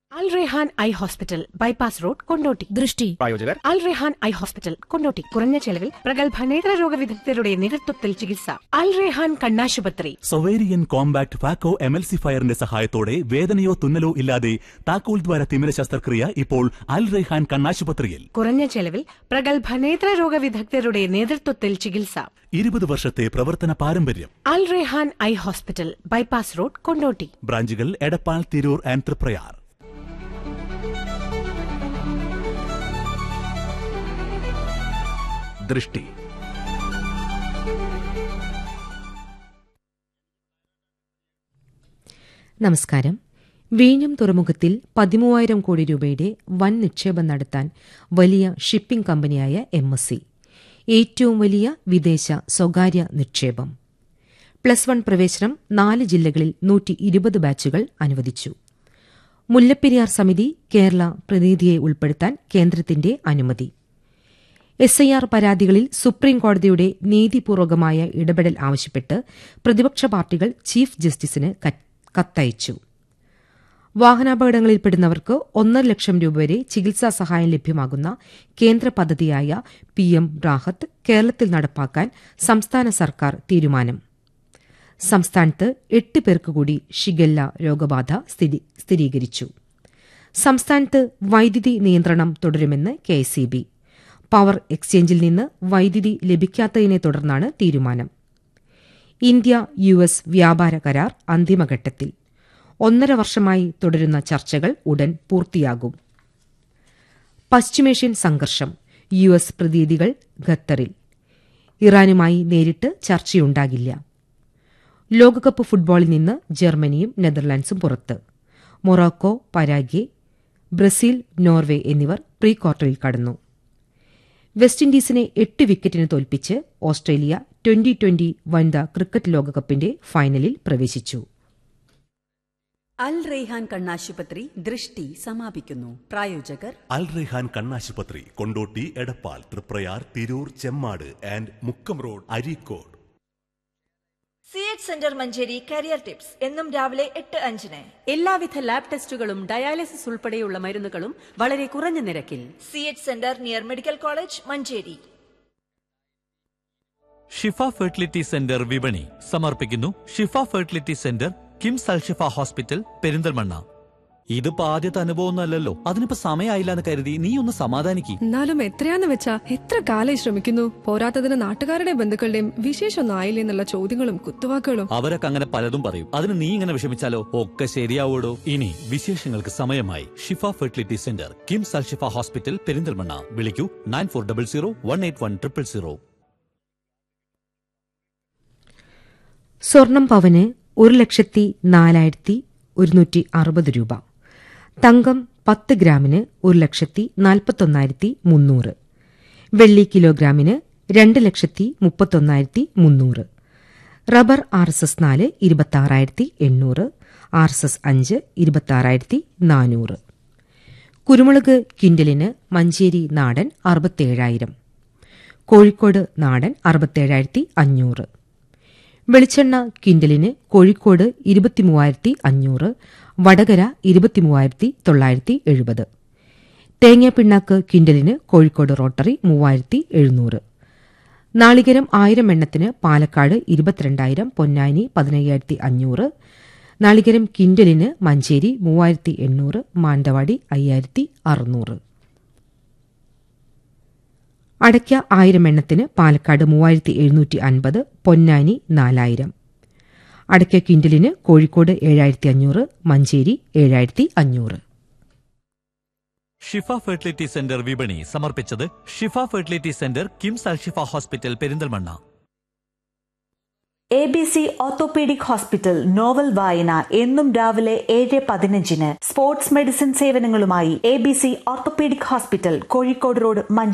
അൽ Rehan eye hospital bypass road Kondotty ദൃഷ്ടി പ്രായോജകർ Al Rehan eye hospital Kondotty കുറഞ്ഞ ചെലവിൽ പ്രഗത്ഭ നേത്രരോഗ വിദഗ്ധരുടെ നേതൃത്വത്തിൽ ചികിത്സ അൽ റെഹാൻ കണ്ണാശുപത്രി സൊവേരിയൻ കോമ്പാക്ട് ഫാക്കോ എമൽസിഫയറിന്റെ സഹായത്തോടെ വേദനയോ തുന്നലോ ഇല്ലാതെ താക്കോൽ ദ്വാര തിമിര ശസ്ത്രക്രിയ ഇപ്പോൾ അൽ റെഹാൻ കണ്ണാശുപത്രിയിൽ കുറഞ്ഞ ചെലവിൽ പ്രഗത്ഭ നേത്രരോഗ വിദഗ്ധരുടെ നേതൃത്വത്തിൽ ചികിത്സ ഇരുപത് വർഷത്തെ പ്രവർത്തന പാരമ്പര്യം Al Rehan eye hospital bypass road Kondotty ബ്രാഞ്ചുകൾ എടപ്പാൾ തിരൂർ ആൻഡ് തൃപ്രയാർ ദൃഷ്ടി നമസ്കാരം വീഞ്ഞം തുറമുഖത്തിൽ പതിമൂവായിരം കോടി രൂപയുടെ വൻ നിക്ഷേപം നടത്താൻ വലിയ ഷിപ്പിംഗ് കമ്പനിയായ എം എസ് സി ഏറ്റവും വലിയ വിദേശ സ്വകാര്യ നിക്ഷേപം പ്ലസ് വൺ പ്രവേശനം നാല് ജില്ലകളിൽ നൂറ്റി ഇരുപത് ബാച്ചുകൾ അനുവദിച്ചു മുല്ലപ്പെരിയാർ സമിതി കേരള പ്രതിനിധിയെ ഉൾപ്പെടുത്താൻ കേന്ദ്രത്തിന്റെ അനുമതി എസ് ഐ ആർ പരാതികളിൽ സുപ്രീം കോടതിയുടെ നീതിപൂർവകമായ ഇടപെടൽ ആവശ്യപ്പെട്ട് പ്രതിപക്ഷ പാർട്ടികൾ ചീഫ് ജസ്റ്റിസിന് കത്ത് കത്തയച്ചു വാഹനാപകടങ്ങളിൽപ്പെടുന്നവർക്ക് ഒന്നര ലക്ഷം രൂപ വരെ ചികിത്സാ സഹായം ലഭ്യമാകുന്ന കേന്ദ്ര പദ്ധതിയായ പി എം റാഹത്ത് കേരളത്തിൽ നടപ്പാക്കാൻ സംസ്ഥാന സർക്കാർ തീരുമാനം സംസ്ഥാനത്ത് എട്ട് പേർക്ക് കൂടി ഷിഗല്ല രോഗബാധ സ്ഥിതി സ്ഥിരീകരിച്ചു സംസ്ഥാനത്ത് വൈദ്യുതി നിയന്ത്രണം തുടരുമെന്ന് കെ പവർ എക്സ്ചേഞ്ചിൽ നിന്ന് വൈദ്യുതി ലഭിക്കാത്തതിനെ തുടർന്നാണ് തീരുമാനം ഇന്ത്യ യു എസ് വ്യാപാര കരാർ അന്തിമഘട്ടത്തിൽ ഒന്നര വർഷമായി തുടരുന്ന ചർച്ചകൾ ഉടൻ പൂർത്തിയാകും പശ്ചിമേഷ്യൻ സംഘർഷം യു എസ് പ്രതിനിധികൾ ഖത്തറിൽ ഇറാനുമായി നേരിട്ട് ചർച്ചയുണ്ടാകില്ല ലോകകപ്പ് ഫുട്ബോളിൽ നിന്ന് ജർമ്മനിയും നെതർലാൻഡ്സും പുറത്ത് മൊറോക്കോ പരാഗ്വെ ബ്രസീൽ നോർവേ എന്നിവർ പ്രീ ക്വാർട്ടറിൽ കടന്നു വെസ്റ്റ് ഇൻഡീസിനെ എട്ട് വിക്കറ്റിന് തോൽപ്പിച്ച് ഓസ്ട്രേലിയ ട്വന്റി ട്വന്റി വനിതാ ക്രിക്കറ്റ് ലോകകപ്പിന്റെ ഫൈനലിൽ പ്രവേശിച്ചു അൽ റെയ്ഹാൻ കണ്ണാശുപത്രി ദൃഷ്ടി സമാപിക്കുന്നു പ്രായോജകർ അൽ റെഹാൻ കണ്ണാശുപത്രി Kondotty Edappal Triprayar Tirur Chemmad and Mukkam road Areekode C H centre Manjeri career tips എന്നും രാവിലെ എട്ട് അഞ്ചിന് എല്ലാവിധ ലാബ് ടെസ്റ്റുകളും ഡയാലിസിസ് ഉൾപ്പെടെയുള്ള മരുന്നുകളും വളരെ കുറഞ്ഞ നിരക്കിൽ C H centre near medical college Manjeri Shifa fertility centre വിപണി സമർപ്പിക്കുന്നു Shifa fertility centre KIMS Alshifa hospital Perinthalmanna ഇതിപ്പോ ആദ്യത്തെ അനുഭവമൊന്നുമല്ലല്ലോ അതിനിപ്പോ സമയമായില്ല എന്ന് കരുതി നീ ഒന്ന് സമാധാനിക്ക് എന്നാലും എത്രയാന്ന് വെച്ചാ എത്ര കാലായി ശ്രമിക്കുന്നു പോരാത്തതിന് നാട്ടുകാരുടെ ബന്ധുക്കളുടെയും വിശേഷമൊന്നും ആയില്ലേ എന്നുള്ള ചോദ്യങ്ങളും കുത്തുവാക്കുകളും അവരൊക്കെ അങ്ങനെ പലതും പറയും അതിന് നീ ഇങ്ങനെ വിഷമിച്ചാലോ ഒക്കെ ശരിയാവോടോ ഇനി വിശേഷങ്ങൾക്ക് സമയമായി Shifa fertility centre KIMS Alshifa hospital Perinthalmanna വിളിക്കൂ nine four double zero one eight one triple zero സ്വർണം പവന് ഒരു ലക്ഷത്തി നാലായിരത്തി ഒരുന്നൂറ്റി അറുപത് രൂപ തങ്കം പത്ത് ഗ്രാമിന് ഒരു ലക്ഷത്തി നാൽപ്പത്തൊന്നായിരത്തി മുന്നൂറ് വെള്ളി കിലോഗ്രാമിന് രണ്ട് ലക്ഷത്തി മുപ്പത്തൊന്നായിരത്തി മുന്നൂറ് റബ്ബർ ആർ എസ് എസ് നാല് ഇരുപത്താറായിരത്തി എണ്ണൂറ് ആർ എസ് എസ് അഞ്ച് ഇരുപത്താറായിരത്തി നാനൂറ് കുരുമുളക് കിൻഡലിന് മഞ്ചേരി നാടൻ അറുപത്തേഴായിരം കോഴിക്കോട് നാടൻ അറുപത്തേഴായിരത്തി അഞ്ഞൂറ് വെളിച്ചെണ്ണ കിൻഡലിന് കോഴിക്കോട് ഇരുപത്തിമൂവായിരത്തി അഞ്ഞൂറ് വടകര ഇരുപത്തിമൂവായിരത്തി തൊള്ളായിരത്തി എഴുപത് തേങ്ങാപ്പിണ്ണാക്ക് കിൻഡലിന് കോഴിക്കോട് റോട്ടറി മൂവായിരത്തി എഴുന്നൂറ് നാളികേരം ആയിരം എണ്ണത്തിന് പാലക്കാട് ഇരുപത്തിരണ്ടായിരം പൊന്നാനി പതിനയ്യായിരത്തി അഞ്ഞൂറ് നാളികേരം കിൻഡലിന് മഞ്ചേരി മൂവായിരത്തി എണ്ണൂറ് മാനന്തവാടി അയ്യായിരത്തി അറുന്നൂറ് അടയ്ക്ക ആയിരം എണ്ണത്തിന് പാലക്കാട് മൂവായിരത്തി എഴുന്നൂറ്റി അൻപത് പൊന്നാനി നാലായിരം അടയ്ക്ക ക്വിന്റലിന് കോഴിക്കോട് ഏഴായിരത്തി അഞ്ഞൂറ് മഞ്ചേരി ഏഴായിരത്തി അഞ്ഞൂറ് ഷിഫ ഫെർട്ടിലിറ്റി സെന്റർ വിപണി സമർപ്പിച്ചത് Shifa fertility centre KIMS Alshifa hospital Perinthalmanna A B C orthopaedic hospital novel വായന എന്നും രാവിലെ ഏഴ് പതിനഞ്ചിന് സ്പോർട്സ് മെഡിസിൻ സേവനങ്ങളുമായി A B C orthopaedic hospital Kozhikode road Manjeri